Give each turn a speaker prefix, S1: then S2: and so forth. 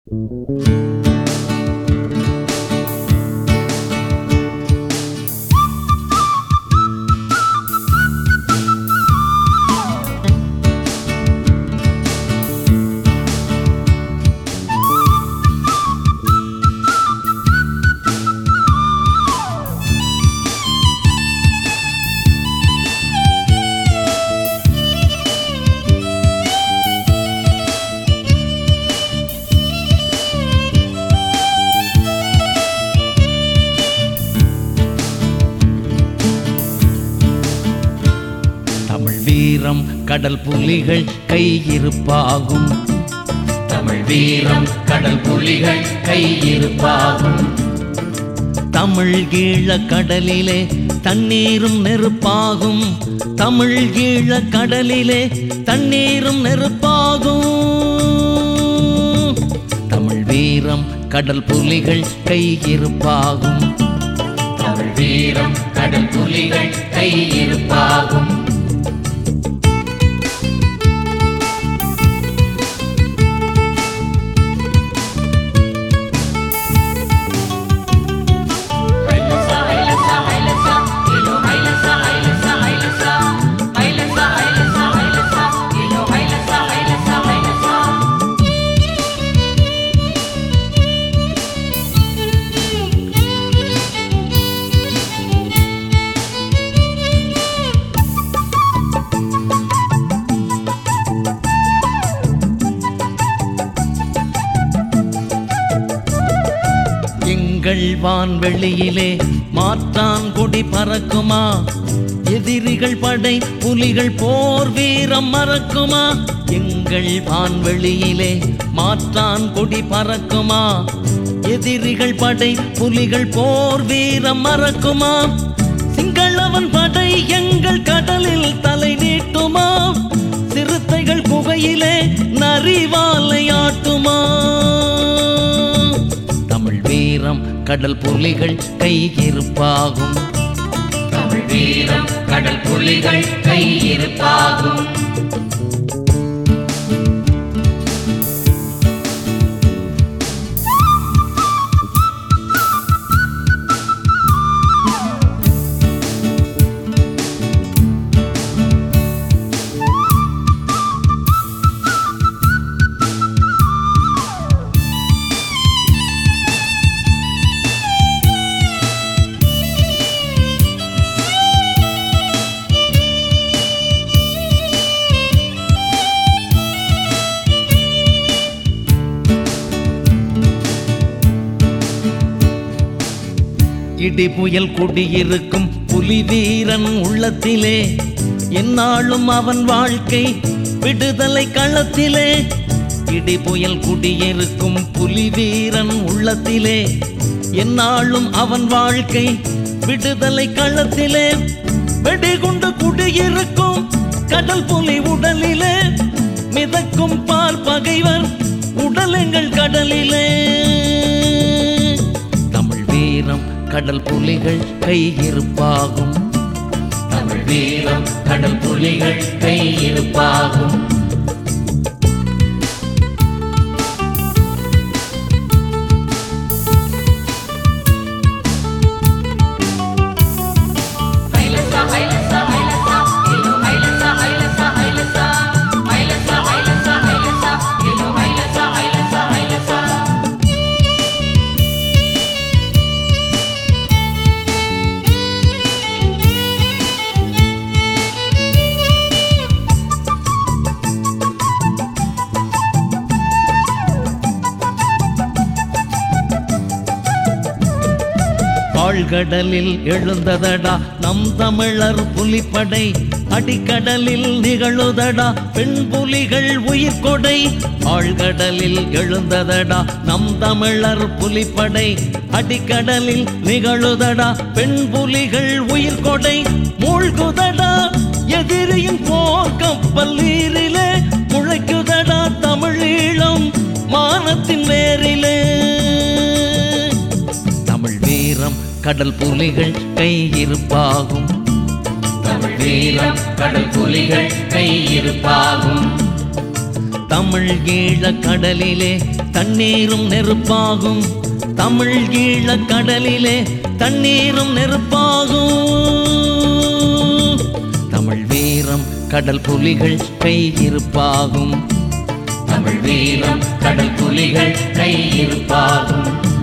S1: தமிழ் வீரம் கடல் புலிகள் கையிருப்பாகும்
S2: தமிழ் வீரம் கடல் புலிகள் கையிருப்பாகும்
S1: தமிழ் ஈழ கடலிலே தண்ணீரும் நெருப்பாகும் தமிழ் ஈழ கடலிலே தண்ணீரும் நெருப்பாகும் தமிழ் வீரம் கடல் புலிகள் கையிருப்பாகும்
S2: தமிழ் வீரம் கடல் புலிகள் கையிருப்பாகும்
S1: எங்கள் வான்வெளியிலே மாற்றான் கொடி பறக்குமா எதிரிகள் படை புலிகள் போர் வீரம் மறக்குமா எங்கள் வான்வெளியிலே மாற்றான் கொடி பறக்குமா எதிரிகள் படை புலிகள் போர் வீரம் மறக்குமா சிங்களவன் படை எங்கள் கடலில் தலை நீட்டுமா சிறுத்தைகள் குகையிலே நரிவாலை ஆட்டுமா தமிழ் வீரம் கடல் புலிகள் கையிருப்பாகும்
S2: தமிழ் வீரம் கடல் புலிகள் கையிருப்பாகும்
S1: இடி புயல் குடியிருக்கும் புலி வீரன் உள்ளத்திலே எந்நாளும் அவன் வாழ்க்கை விடுதலை களத்திலே இடி புயல் குடியிருக்கும் புலி வீரன் உள்ளத்திலே எந்நாளும் அவன் வாழ்க்கை விடுதலை களத்திலே வெடிகுண்டு குடியிருக்கும் கடல் புலி உடலிலே மிதக்கும் பார் பகைவர் உடல் எங்கள் கடலிலே தமிழ் வீரம் கடல் புலிகள் கையிருப்பாகும்
S2: தமிழ் வீரம் கடல் புலிகள் கையிருப்பாகும்
S1: ஆழ்கடலில் எழுந்ததடா நம் தமிழர் புலிப்படை அடிக்கடலில் நிகழுதடா பெண் புலிகள் உயிர் கொடை ஆழ்கடலில் எழுந்ததடா நம் தமிழர் புலிப்படை அடிக்கடலில் நிகழுதடா பெண் புலிகள் உயிர் கொடை மூழ்குதடா எதிரியின் போர் கப்பல் நீரிலே முளைக்குதடா தமிழீழம் மானத்தின் வேரிலே தமிழ் வீரம் கடல் புலிகள் கையிருப்பாகும்
S2: தமிழ் வீரம் கடல் புலிகள் கையிருப்பாகும்
S1: தமிழ் ஈழ கடலிலே தண்ணீரும் நெருப்பாகும் தமிழ் ஈழ கடலிலே தண்ணீரும் நெருப்பாகும் தமிழ் வீரம் கடல் புலிகள் கையிருப்பாகும்
S2: தமிழ் வீரம் கடல் புலிகள் கையிருப்பாகும்